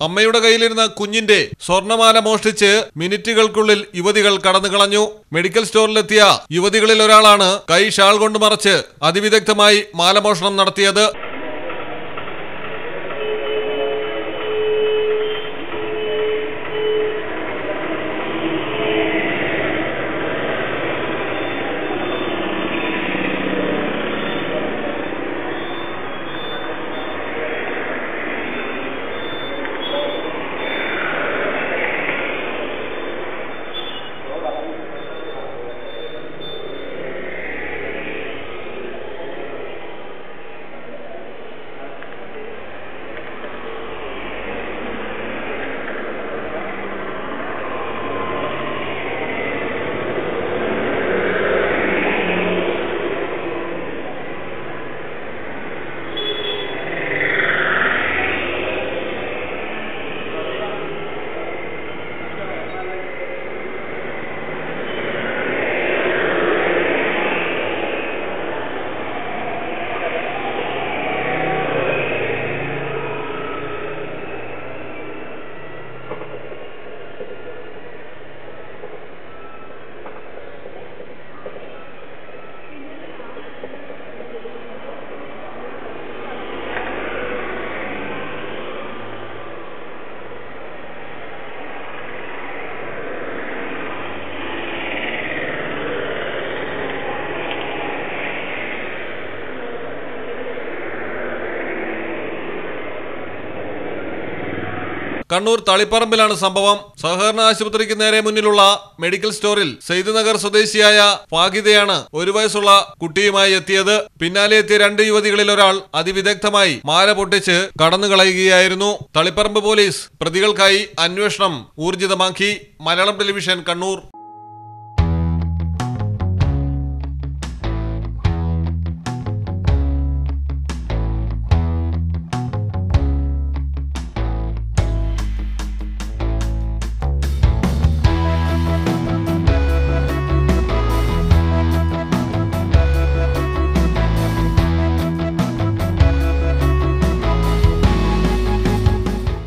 അമ്മയുടെ കയ്യിലിരുന്ന കുഞ്ഞിന്റെ സ്വർണമാല മോഷ്ടിച്ച് മിനിറ്റുകൾക്കുള്ളിൽ യുവതികൾ കടന്നു കളഞ്ഞു മെഡിക്കൽ സ്റ്റോറിലെത്തിയ യുവതികളിൽ ഒരാളാണ് കൈ ഷാൾ കൊണ്ട് മറച്ച് അതിവിദഗ്ധമായി മാലമോഷണം നടത്തിയത് കണ്ണൂർ തളിപ്പറമ്പിലാണ് സംഭവം സഹകരണ ആശുപത്രിക്ക് നേരെ മുന്നിലുള്ള മെഡിക്കൽ സ്റ്റോറിൽ സെയ്ദ് നഗർ സ്വദേശിയായ ഫാഗിദയാണ് ഒരു വയസ്സുള്ള കുട്ടിയുമായി എത്തിയത് പിന്നാലെ എത്തിയ രണ്ട് യുവതികളിൽ ഒരാൾ അതിവിദഗ്ധമായി മാല പൊട്ടിച്ച് കടന്നുകളയുകയായിരുന്നു തളിപ്പറമ്പ് പോലീസ് പ്രതികൾക്കായി അന്വേഷണം ഊർജിതമാക്കി മലയാളം ടെലിവിഷൻ കണ്ണൂർ